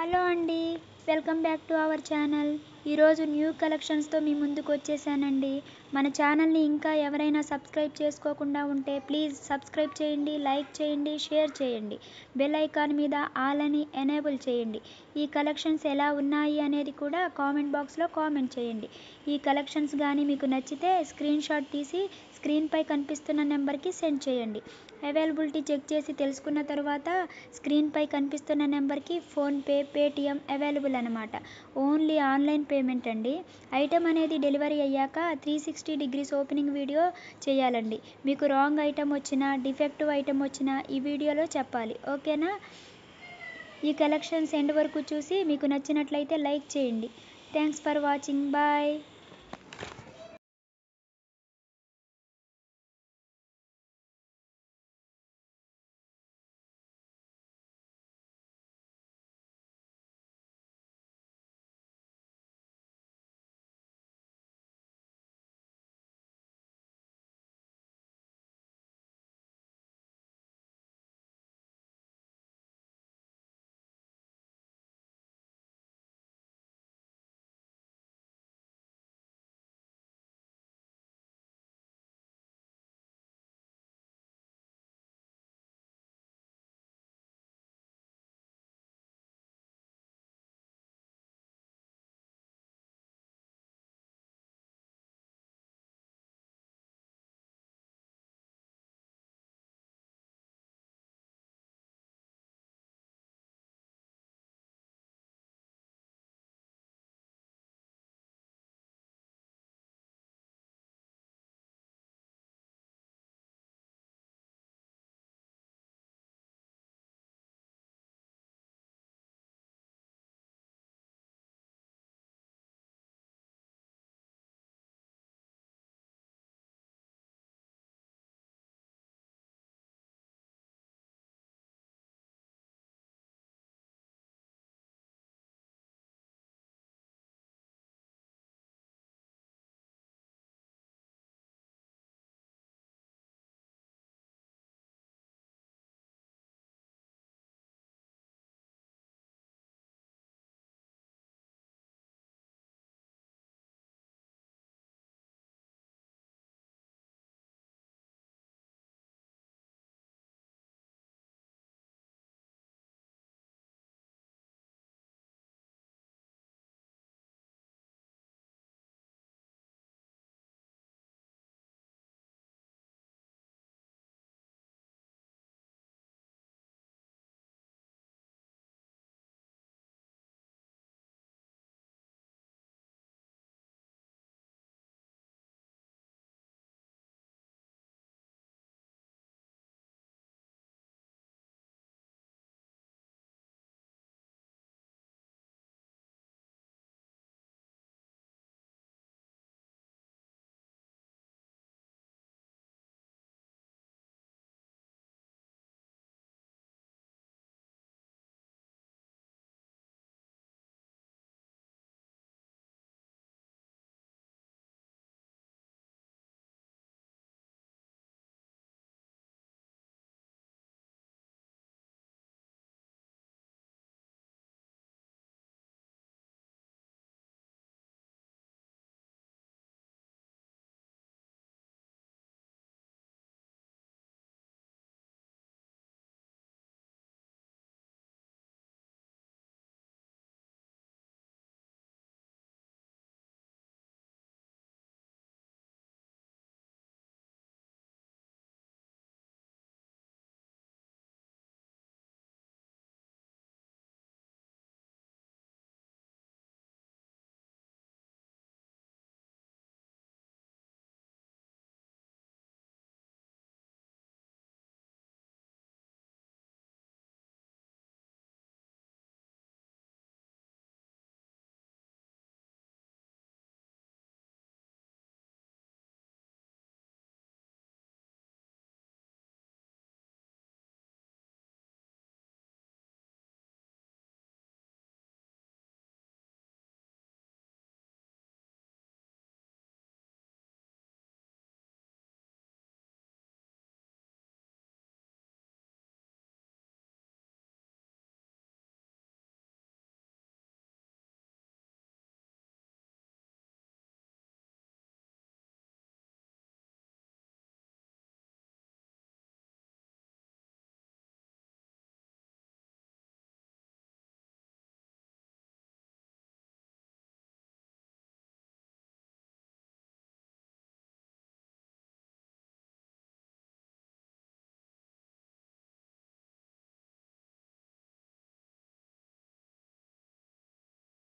hello అండి welcome back to our channel ఈరోజు new కలెక్షన్స్తో మీ ముందుకు వచ్చేసానండి మన ఛానల్ని ఇంకా ఎవరైనా సబ్స్క్రైబ్ చేసుకోకుండా ఉంటే ప్లీజ్ సబ్స్క్రైబ్ చేయండి లైక్ చేయండి షేర్ చేయండి బెల్ ఐకాన్ మీద ఆల్ అని ఎనేబుల్ చేయండి ఈ కలెక్షన్స్ ఎలా ఉన్నాయి అనేది కూడా కామెంట్ బాక్స్లో కామెంట్ చేయండి ఈ కలెక్షన్స్ కానీ మీకు నచ్చితే స్క్రీన్ షాట్ తీసి స్క్రీన్పై కనిపిస్తున్న నెంబర్కి సెండ్ చేయండి అవైలబిలిటీ చెక్ చేసి తెలుసుకున్న తర్వాత స్క్రీన్పై కనిపిస్తున్న నెంబర్కి ఫోన్పే పేటిఎం అవైలబుల్ అనమాట ఓన్లీ ఆన్లైన్ పేమెంట్ అండి ఐటెం అనేది డెలివరీ అయ్యాక three sixty degrees opening video చేయాలండి మీకు రాంగ్ ఐటెం వచ్చినా డిఫెక్టివ్ ఐటెం వచ్చినా ఈ వీడియోలో చెప్పాలి ఓకేనా ఈ కలెక్షన్స్ ఎండ్ వరకు చూసి మీకు నచ్చినట్లయితే లైక్ చేయండి థ్యాంక్స్ ఫర్ వాచింగ్ బాయ్